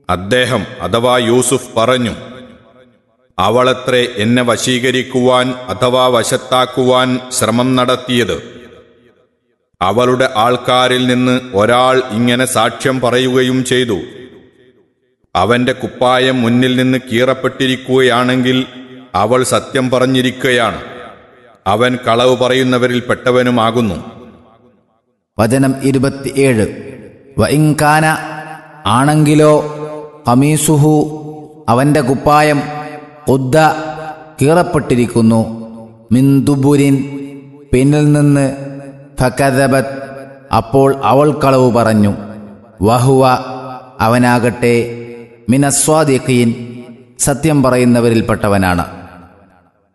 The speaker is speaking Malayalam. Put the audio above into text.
അദ്ദേഹം അഥവാ യൂസുഫ് പറഞ്ഞു അവളത്രേ എന്നെ വശീകരിക്കുവാൻ അഥവാ വശത്താക്കുവാൻ ശ്രമം നടത്തിയത് അവളുടെ ആൾക്കാരിൽ നിന്ന് ഒരാൾ ഇങ്ങനെ സാക്ഷ്യം പറയുകയും ചെയ്തു അവന്റെ കുപ്പായം മുന്നിൽ നിന്ന് കീറപ്പെട്ടിരിക്കുകയാണെങ്കിൽ അവൾ സത്യം പറഞ്ഞിരിക്കുകയാണ് അവൻ കളവ് പറയുന്നവരിൽ പെട്ടവനുമാകുന്നു വചനം ഇരുപത്തിയേഴ് വഇൻകാന ആണെങ്കിലോ കമീസുഹു അവന്റെ കുപ്പായം ഉദ്ദ കീറപ്പെട്ടിരിക്കുന്നു മിന്ദുബുരിൻ പിന്നിൽ നിന്ന് ഫക്കദബത് അപ്പോൾ അവൾ കളവ് പറഞ്ഞു വഹുവ അവനാകട്ടെ മിനസ്വാദിഖീൻ സത്യം പറയുന്നവരിൽപ്പെട്ടവനാണ്